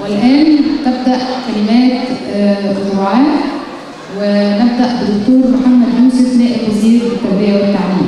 والآن تبدأ كلمات آه، الرعاة ونبدأ بدكتور محمد يوسف نائب وزير التربية والتعليم.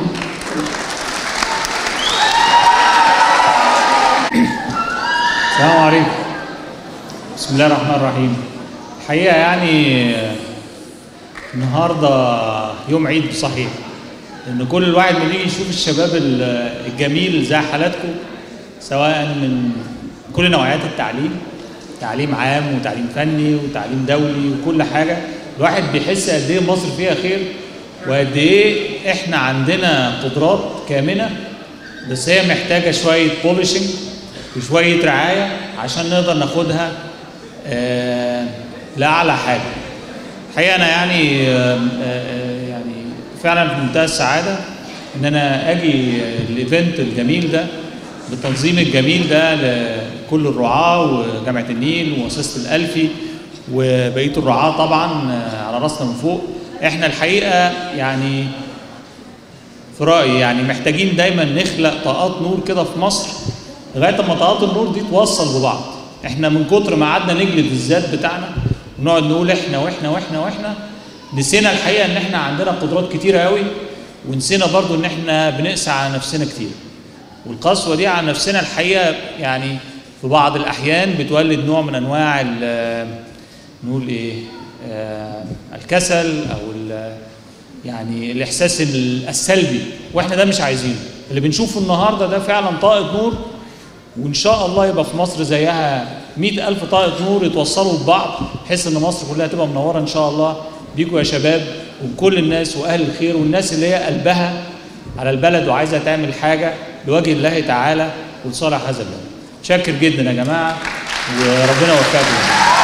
السلام عليكم بسم الله الرحمن الرحيم الحقيقة يعني النهاردة يوم عيد صحيح إن كل الواحد من يجي يشوف الشباب ال- الجميل زي حالاتكم سواء من كل نوعيات التعليم تعليم عام وتعليم فني وتعليم دولي وكل حاجة الواحد بيحس قد إيه مصر فيها خير وقد إيه إحنا عندنا قدرات كامنة بس هي محتاجة شوية بولشنج وشوية رعاية عشان نقدر ناخدها آه، لأعلى حاجة. الحقيقة أنا يعني آه، آه، يعني فعلا في منتهى السعادة إن أنا أجي الإيفنت الجميل ده بالتنظيم الجميل ده لكل الرعاة وجامعة النيل ومؤسسة الألفي وبقية الرعاة طبعا آه، على راسنا من فوق. إحنا الحقيقة يعني في رأيي يعني محتاجين دايما نخلق طاقات نور كده في مصر لغايه ما طاقات النور دي توصل ببعض احنا من كتر ما قعدنا نجلد الذات بتاعنا ونقعد نقول احنا واحنا واحنا واحنا نسينا الحقيقه ان احنا عندنا قدرات كتيره قوي ونسينا برضو ان احنا بنقسى على نفسنا كتير والقسوه دي على نفسنا الحقيقه يعني في بعض الاحيان بتولد نوع من انواع ال- نقول ايه آه الكسل او ال- يعني الاحساس ال- السلبي واحنا ده مش عايزينه اللي بنشوفه النهارده ده فعلا طاقه نور وان شاء الله يبقى في مصر زيها مئة ألف طاقة نور يتوصلوا ببعض بحيث ان مصر كلها تبقى منورة ان شاء الله بيكوا يا شباب وكل الناس واهل الخير والناس اللي هي قلبها على البلد وعايزة تعمل حاجة لوجه الله تعالى ولصالح هذا البلد شاكر جدا يا جماعة وربنا يوفقكم